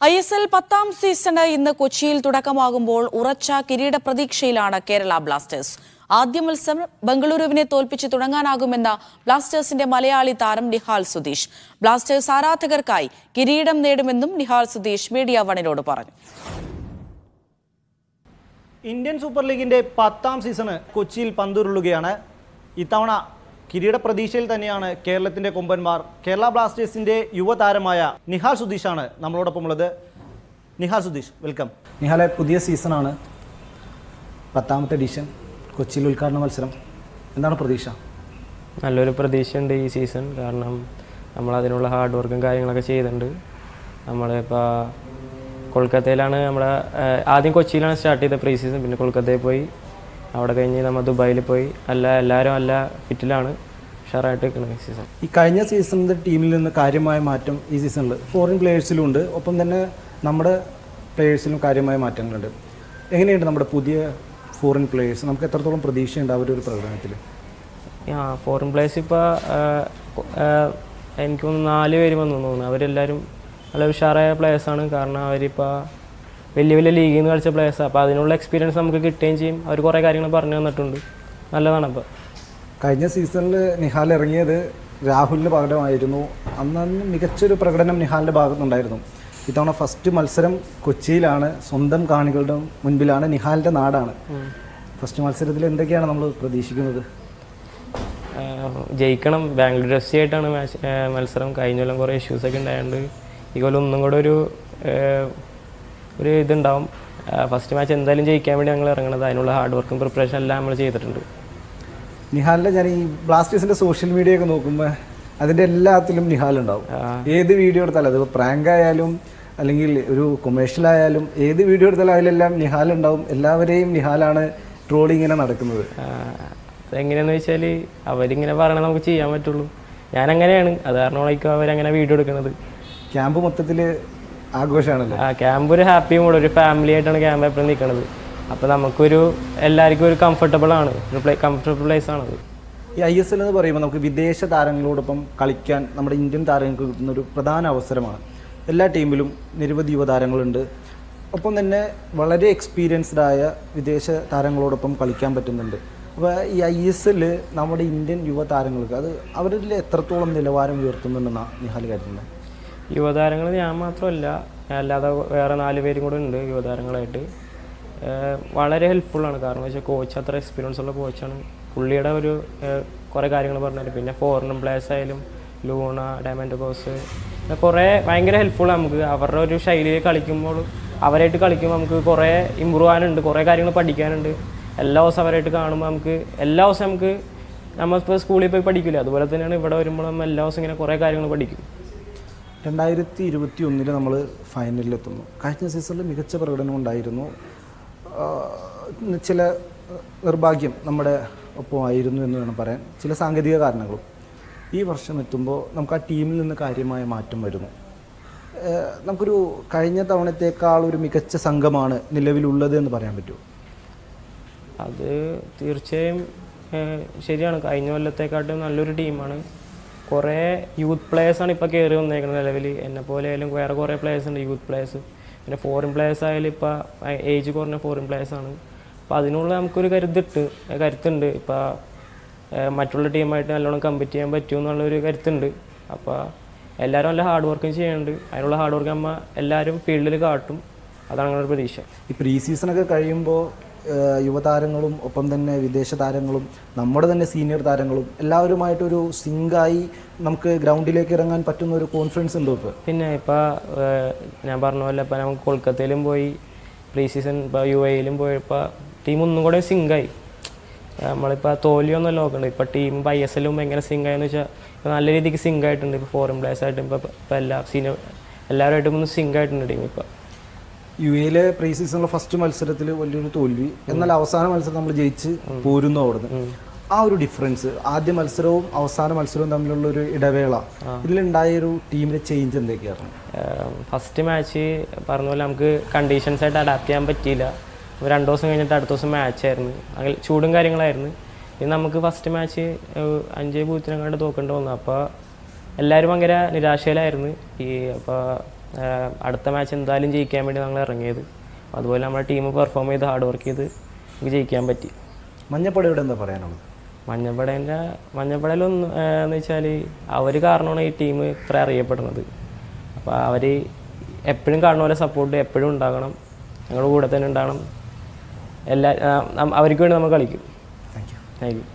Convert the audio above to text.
I S L പത്താം season ഇന്ന് കൊച്ചിയിൽ തുടക്കമാകുമ്പോൾ ഉറച്ച കിരീട പ്രതീക്ഷയിലാണ് കേരള ബ്ലാസ്റ്റേഴ്സ് ആദ്യ മത്സരം ബംഗളൂരുവിനെ തോൽപ്പിച്ച് തുടങ്ങാനാകുമെന്ന ബ്ലാസ്റ്റേഴ്സിന്റെ മലയാളി താരം നിഹാൽ സുധീഷ് ബ്ലാസ്റ്റേഴ്സ് ആരാധകർക്കായി കിരീടം നേടുമെന്നും നിഹാൽ സുധീഷ് മീഡിയ വണിനോട് പറഞ്ഞു ഇന്ത്യൻ സൂപ്പർ ലീഗിന്റെ പത്താം സീസണ് കൊച്ചിയിൽ പന്തുരുളുകയാണ് ഇത്തവണ കിരീട പ്രതീക്ഷയിൽ തന്നെയാണ് കേരളത്തിന്റെ കൊമ്പന്മാർ കേരള ബ്ലാസ്റ്റേഴ്സിന്റെ യുവതാരമായ നിഹാൽ സുധീഷാണ് നമ്മളോടൊപ്പം ഉള്ളത് നിഹാൽ സുധീഷ് വെൽക്കം നിഹാലെ പുതിയ സീസണാണ് പത്താമത്തെ എഡിഷൻ കൊച്ചിയിൽ ഉദ്ഘാടന മത്സരം എന്താണ് പ്രതീക്ഷ നല്ലൊരു പ്രതീക്ഷയുണ്ട് ഈ സീസൺ കാരണം നമ്മൾ അതിനുള്ള ഹാർഡ് വർക്കും കാര്യങ്ങളൊക്കെ ചെയ്തിട്ടുണ്ട് നമ്മളിപ്പോൾ കൊൽക്കത്തയിലാണ് നമ്മുടെ ആഹ്, ആദ്യം കൊച്ചിയിലാണ് സ്റ്റാർട്ട് ചെയ്തത് പ്രീ സീസൺ പിന്നെ കൊൽക്കത്തയിൽ പോയി അവിടെ കഴിഞ്ഞ് നമ്മൾ ദുബായിൽ പോയി അല്ല എല്ലാവരും നല്ല ഫിറ്റിലാണ് ഉഷാറായിട്ട് നിൽക്കുന്നത് ഈ സീസൺ ഈ കഴിഞ്ഞ സീസണിൻ്റെ ടീമിൽ നിന്ന് കാര്യമായ മാറ്റം ഈ സീസണിൽ ഫോറിൻ പ്ലേയേഴ്സിലും ഉണ്ട് ഒപ്പം തന്നെ നമ്മുടെ പ്ലേയേഴ്സിലും കാര്യമായ മാറ്റങ്ങളുണ്ട് എങ്ങനെയുണ്ട് നമ്മുടെ പുതിയ ഫോറിൻ പ്ലേയേഴ്സ് നമുക്ക് എത്രത്തോളം പ്രതീക്ഷയുണ്ട് അവരുടെ ഒരു പ്രകടനത്തിൽ ആ ഫോറിൻ പ്ലേയേഴ്സ് ഇപ്പോൾ എനിക്ക് തോന്നുന്നു നാല് പേര് വന്നു തോന്നുന്നു അവരെല്ലാവരും നല്ല ഉഷാറായ പ്ലേയേഴ്സാണ് കാരണം അവരിപ്പോൾ വലിയ വലിയ ലീഗിൽ നിന്ന് കളിച്ച പ്ലേയേഴ്സാണ് അപ്പോൾ അതിനുള്ള എക്സ്പീരിയൻസ് നമുക്ക് കിട്ടുകയും ചെയ്യും അവർ കുറേ കാര്യങ്ങൾ പറഞ്ഞു തന്നിട്ടുണ്ട് നല്ലതാണ് അപ്പോൾ കഴിഞ്ഞ സീസണിൽ നിഹാൽ ഇറങ്ങിയത് രാഹുലിന് പകരമായിരുന്നു അന്ന് അന്ന് മികച്ചൊരു പ്രകടനം നിഹാലിൻ്റെ ഭാഗത്തുനിന്നുണ്ടായിരുന്നു ഇത്തവണ ഫസ്റ്റ് മത്സരം കൊച്ചിയിലാണ് സ്വന്തം കാണികളുടെ മുൻപിലാണ് നിഹാലിൻ്റെ നാടാണ് ഫസ്റ്റ് മത്സരത്തിൽ എന്തൊക്കെയാണ് നമ്മൾ പ്രതീക്ഷിക്കുന്നത് ആഹ് ജയിക്കണം ബാംഗ്ലൂർ എഫ് സി ആയിട്ടാണ് മാച്ച് ആഹ് മത്സരം കഴിഞ്ഞ കൊല്ലം കുറേ ഇഷ്യൂസൊക്കെ ഉണ്ടായതുകൊണ്ട് ഈ കൊല്ലം ഒന്നും കൂടെ ഒരു ആഹ് ഒരു ഇതുണ്ടാവും ഫസ്റ്റ് മാച്ച് എന്തായാലും ജയിക്കാൻ വേണ്ടി ഞങ്ങൾ ഇറങ്ങണത് അതിനുള്ള ഹാർഡ് വർക്കും പ്രിപ്പറേഷൻ എല്ലാം നമ്മൾ ചെയ്തിട്ടുണ്ട് നിഹാലിൻ്റെ ഞാൻ ഈ ബ്ലാസ്റ്റേഴ്സിൻ്റെ സോഷ്യൽ മീഡിയ ഒക്കെ നോക്കുമ്പോൾ അതിൻ്റെ എല്ലാത്തിലും നിഹാൽ ഉണ്ടാവും ഏത് വീഡിയോ എടുത്താലും അത് പ്രാങ്ക് ആയാലും അല്ലെങ്കിൽ ഒരു കൊമേഴ്ഷ്യൽ ആയാലും ഏത് വീഡിയോ എടുത്താലും അതിലെല്ലാം നിഹാൽ ഉണ്ടാവും എല്ലാവരെയും നിഹാലാണ് ട്രോളി ഇങ്ങനെ നടക്കുന്നത് ആഹ് അതെങ്ങനെയാന്ന് വെച്ചാൽ അവരിങ്ങനെ പറയണത് നമുക്ക് ചെയ്യാൻ പറ്റുള്ളൂ ഞാൻ അങ്ങനെയാണ് അത് കാരണമായിരിക്കും അവരങ്ങനെ വീഡിയോ എടുക്കുന്നത് ക്യാമ്പ് മൊത്തത്തിൽ ആഘോഷമാണല്ലോ ആ ക്യാമ്പ് ഒരു ഹാപ്പി മൂഡ് ഒരു ഫാമിലി ആയിട്ടാണ് ക്യാമ്പ് എപ്പോഴും നിൽക്കുന്നത് അപ്പോൾ നമുക്കൊരു എല്ലാവർക്കും ഒരു കംഫർട്ടബിൾ ആണ് ഒരു പ്ലേ കംഫർട്ടബിൾ പ്ലേസ് ആണത് ഈ ഐ എസ് എൽ എന്ന് പറയുമ്പോൾ നമുക്ക് വിദേശ താരങ്ങളോടൊപ്പം കളിക്കാൻ നമ്മുടെ ഇന്ത്യൻ താരങ്ങൾക്ക് കിട്ടുന്ന ഒരു പ്രധാന അവസരമാണ് എല്ലാ ടീമിലും നിരവധി യുവതാരങ്ങളുണ്ട് ഒപ്പം തന്നെ വളരെ എക്സ്പീരിയൻസ്ഡ് ആയ വിദേശ താരങ്ങളോടൊപ്പം കളിക്കാൻ പറ്റുന്നുണ്ട് അപ്പോൾ ഈ ഐ എസ് എൽ നമ്മുടെ ഇന്ത്യൻ യുവതാരങ്ങൾക്ക് അത് അവരിൽ എത്രത്തോളം നിലവാരം ഉയർത്തുന്നുണ്ടെന്നാണ് നിഹാൽ കരുതുന്നത് യുവതാരങ്ങൾ ഞാൻ മാത്രമല്ല അല്ലാതെ വേറെ നാല് പേരും കൂടെ ഉണ്ട് യുവതാരങ്ങളായിട്ട് ഏഹ് വളരെ ഹെൽപ്ഫുള്ളാണ് കാരണം വെച്ചാൽ കോച്ച് അത്ര എക്സ്പീരിയൻസ് ഉള്ള കോച്ചാണ് പുള്ളിയുടെ ഒരു ഏഹ് കുറേ കാര്യങ്ങൾ പറഞ്ഞാൽ പിന്നെ ഫോറിനും പ്ലേയേഴ്സ് ആയാലും ലൂണ ഡയമണ്ട് കോസ് കുറേ ഭയങ്കര ഹെൽപ്ഫുള്ളാണ് നമുക്ക് അവരുടെ ഒരു ശൈലിയിൽ കളിക്കുമ്പോൾ അവരായിട്ട് കളിക്കുമ്പോൾ നമുക്ക് കുറേ ഇമ്പ്രൂവ് ആകാനുണ്ട് കുറേ കാര്യങ്ങൾ പഠിക്കാനുണ്ട് എല്ലാ ദിവസവും അവരായിട്ട് കാണുമ്പോൾ നമുക്ക് എല്ലാ ദിവസവും നമുക്ക് നമ്മളിപ്പോൾ സ്കൂളിൽ പോയി പഠിക്കില്ല അതുപോലെ തന്നെയാണ് ഇവിടെ വരുമ്പോൾ നമ്മൾ എല്ലാ ദിവസവും ഇങ്ങനെ കുറേ കാര്യങ്ങൾ പഠിക്കും രണ്ടായിരത്തി ഇരുപത്തി ഒന്നിൽ നമ്മൾ ഫൈനലിലെത്തുന്നു കഴിഞ്ഞ സീസണിൽ മികച്ച പ്രകടനം ഉണ്ടായിരുന്നു ആഹ് ചില നിർഭാഗ്യം നമ്മുടെ ഒപ്പമായിരുന്നു എന്ന് വേണം പറയാൻ ചില സാങ്കേതിക കാരണങ്ങളും ഈ വർഷം എത്തുമ്പോൾ നമുക്ക് ആ ടീമിൽ നിന്ന് കാര്യമായ മാറ്റം വരുന്നു ആഹ് നമുക്കൊരു കഴിഞ്ഞ തവണത്തേക്കാൾ ഒരു മികച്ച സംഘമാണ് നിലവിലുള്ളത് എന്ന് പറയാൻ പറ്റുമോ അത് തീർച്ചയായും ഏഹ്, ശരിയാണ് കഴിഞ്ഞ കൊല്ലത്തെക്കാട്ടും നല്ലൊരു ടീമാണ് കുറേ യൂത്ത് പ്ലേയേഴ്സാണ് ഇപ്പോൾ കയറി വന്നേക്കുന്നത് നിലവിൽ എന്നെ പോലെ ആയാലും വേറെ കുറേ പ്ലേയേഴ്സ് ഉണ്ട് യൂത്ത് പ്ലേയേഴ്സ് പിന്നെ ഫോറിൻ പ്ലേയേഴ്സ് ആയാലും ഇപ്പോൾ ഏജ് കുറഞ്ഞ ഫോറിൻ പ്ലേയേഴ്സാണ് അപ്പോൾ അതിനുള്ള നമുക്കൊരു കരുത്തിട്ട് കരുത്തുണ്ട് ഇപ്പോൾ മറ്റുള്ള ടീമായിട്ട് നല്ലോണം കമ്പറ്റ് ചെയ്യാൻ പറ്റും എന്നുള്ളൊരു കരുത്തുണ്ട് അപ്പോൾ എല്ലാവരും നല്ല ഹാർഡ് വർക്കും ചെയ്യുന്നുണ്ട് അതിനുള്ള ഹാർഡ് വർക്ക് നമ്മൾ എല്ലാവരും ഫീൽഡിൽ കാട്ടും അതാണ് ഞങ്ങളുടെ പ്രതീക്ഷ ഈ പ്രീ സീസണൊക്കെ കഴിയുമ്പോൾ ആഹ് യുവതാരങ്ങളും ഒപ്പം തന്നെ വിദേശ താരങ്ങളും നമ്മുടെ തന്നെ സീനിയർ താരങ്ങളും എല്ലാവരുമായിട്ടൊരു സിങ്കായി നമുക്ക് ഗ്രൗണ്ടിലേക്ക് ഇറങ്ങാൻ പറ്റുന്ന ഒരു കോൺഫിഡൻസ് ഉണ്ടോ ഇപ്പോൾ പിന്നെ ഇപ്പോൾ ഞാൻ പറഞ്ഞ പോലെ ഇപ്പോൾ നമുക്ക് കൊൽക്കത്തയിലും പോയി പ്രീ സീസൺ ഇപ്പോൾ യു എയിലും പോയപ്പോൾ ടീം ഒന്നും കൂടെ സിങ്കായി നമ്മളിപ്പോൾ തോൽവിയൊന്നും നോക്കണ്ട ഇപ്പോൾ ടീം ഇപ്പോൾ ഐ എസ് എല്ലും ഭയങ്കര സിങ്കായെന്ന് വെച്ചാൽ ഇപ്പോൾ നല്ല രീതിക്ക് സിങ്ക് ആയിട്ടുണ്ട് ഇപ്പോൾ ഫോറിൻ പ്ലേയേഴ്സ് ആയിട്ടും ഇപ്പോൾ ഇപ്പോൾ എല്ലാ സീനിയർ എല്ലാവരുമായിട്ടും ഒന്ന് സിങ്ക് ആയിട്ടുണ്ട് ടീം ഇപ്പോൾ യു എയിലെ പ്രീ സീസണിലെ ഫസ്റ്റ് മത്സരത്തിൽ വലിയൊരു തോൽവി എന്നാൽ അവസാന മത്സരം നമ്മൾ ജയിച്ച് പോരുന്നു അവിടുന്ന് ആ ഒരു ഡിഫറൻസ് ആദ്യ മത്സരവും അവസാന മത്സരവും തമ്മിലുള്ള ഒരു ഇടവേള ഇതിലുണ്ടായ ഒരു ടീമിലെ ചേഞ്ച് എന്തൊക്കെയായിരുന്നു ഫസ്റ്റ് മാച്ച് പറഞ്ഞ പോലെ നമുക്ക് കണ്ടീഷൻസ് ആയിട്ട് അഡാപ്റ്റ് ചെയ്യാൻ പറ്റിയില്ല ഒരു രണ്ട് ദിവസം കഴിഞ്ഞിട്ട് അടുത്ത ദിവസം മാച്ചായിരുന്നു അങ്ങനെ ചൂടും കാര്യങ്ങളായിരുന്നു ഇനി നമുക്ക് ഫസ്റ്റ് മാച്ച് അഞ്ച് പൂജ്യത്തിനെങ്ങാണ്ട് തോക്കേണ്ടി വന്നു അപ്പോൾ എല്ലാവരും ഭയങ്കര നിരാശയിലായിരുന്നു ഈ അപ്പോൾ ഏഹ് അടുത്ത മാച്ച് എന്തായാലും ജയിക്കാൻ വേണ്ടി ഞങ്ങൾ ഇറങ്ങിയത് അതുപോലെ നമ്മുടെ ടീം പെർഫോം ചെയ്ത് ഹാർഡ് വർക്ക് ചെയ്ത് നമുക്ക് ജയിക്കാൻ പറ്റി മഞ്ഞപ്പടയുടെ എന്താ പറയാനുള്ളത് മഞ്ഞപ്പടേൻ്റെ മഞ്ഞപ്പടയിലൊന്ന് എന്ന് വെച്ചാൽ അവർ കാരണമാണ് ഈ ടീം ഇത്ര അറിയപ്പെടുന്നത് അപ്പോൾ അവർ എപ്പോഴും കാണുന്ന പോലെ സപ്പോർട്ട് എപ്പോഴും ഉണ്ടാകണം ഞങ്ങളുടെ കൂടെ തന്നെ ഉണ്ടാകണം എല്ലാ ആ, നം- അവർക്ക് വേണ്ടി നമ്മൾ കളിക്കും താങ്ക് യു താങ്ക് യു